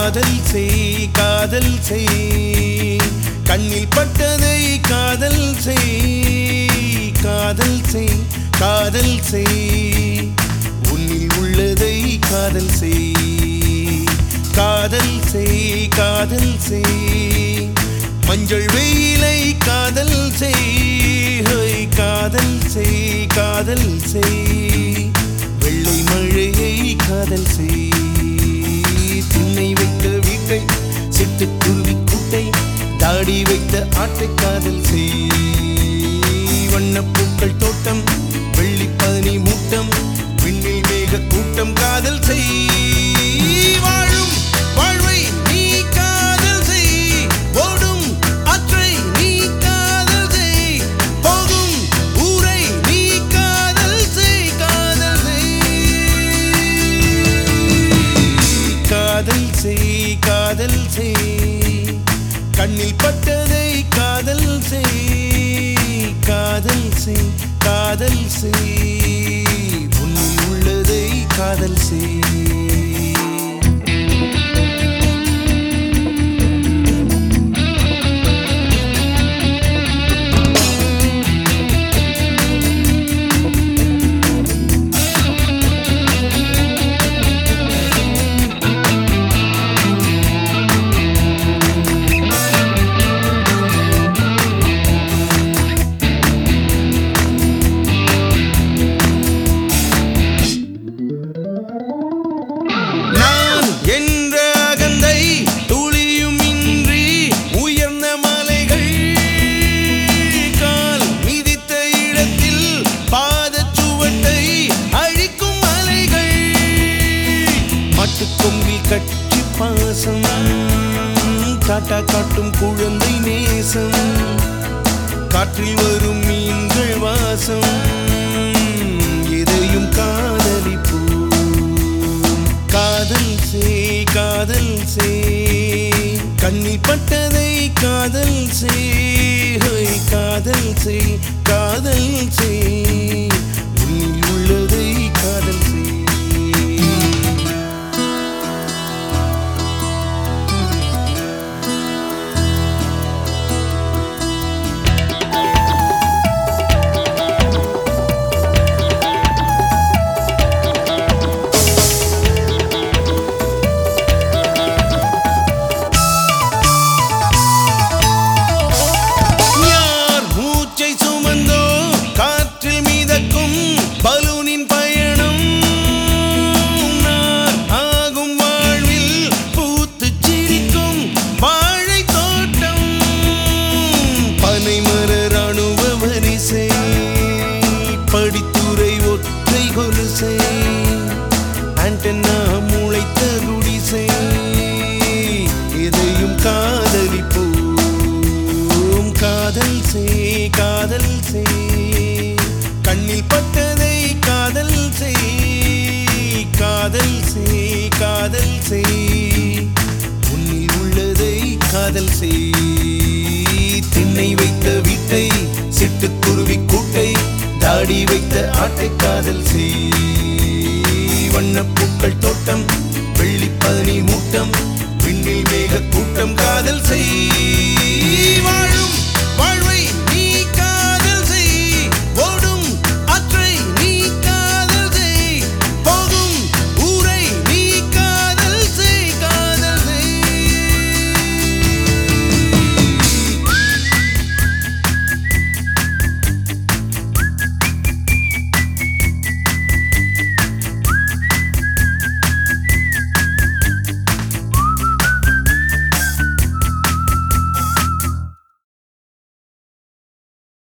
காதல் செய் காதல் செய் கண்ணில் பட்டதை காதல் செய் காதல் செய் காதல் செய் உன்னில் உள்ளதை காதல் செய் காதல் செய் காதல் செய் மஞ்சள் வெயிலை காதல் செய் ஹோய், காதல் செய் காதல் செய் வெள்ளை மழையை காதல் செய் திண்ணை வைத்த வீட்டை சிட்டுக்குருவி கூட்டை தாடி வைத்த ஆட்டை காதல் செய் வண்ணப்பூக்கள் தோட்டம் வெள்ளி பனி மூட்டம் விண்ணில் மேக கூட்டம் காதல் செய் வாழும் வாழ்வை நீ காதல் செய் ஓடும் ஆற்றை நீ காதல் செய் போகும் ஊரை நீ காதல் செய் காதல் செய் காதல் செய் காதல் செய் கண்ணில் பட்டதை காதல் செய் காதல் செய் காதல் செய் உன்னில் உள்ளதை காதல் செய் நான் என்ற அகந்தை துளியும் இன்றி உயர்ந்த மலைகள் கால் மிதித்த இடத்தில் பாதச்சுவட்டை அழிக்கும் மலைகள் மட்டுக்கொங்கில் கட்சி பாசம் காட்டா காட்டும் குழந்தை நேசம் காற்றில் வரும் மீன்கள் வாசம் எதையும் காதலிப்போம் காதல் செய் காதல் செய் கண்ணில் பட்டதை காதல் செய் ஹோய், காதல் செய் காதல் செய் உன்னில் உள்ளதை காதல் செய் யார் மூச்சை சுமந்தோ காற்றில் மிதக்கும் பலூனின் பயணம் நான் ஆகும் வாழ்வில் பூத்துச் சிரிக்கும் வாழை தோட்டம் பனைமர ராணுவ வரிசை படித்துறை ஒற்றை கொலுசை ஆண்டனா முளைத்த குடிசை எதையும் காதலிப்போம் காதல் செய் காதல் செய் கண்ணில் பட்டதை காதல் செய் காதல் செய் காதல் செய் உன்னில் உள்ளதை காதல் செய் திண்ணை வைத்த வீட்டை சிட்டுக்குருவி கூட்டை தாடி வைத்த ஆட்டை காதல் செய் வண்ணப்பூக்கள் தோட்டம் வெள்ளி பனி மூட்டம் விண்ணில் மேக கூட்டம் காதல் செய்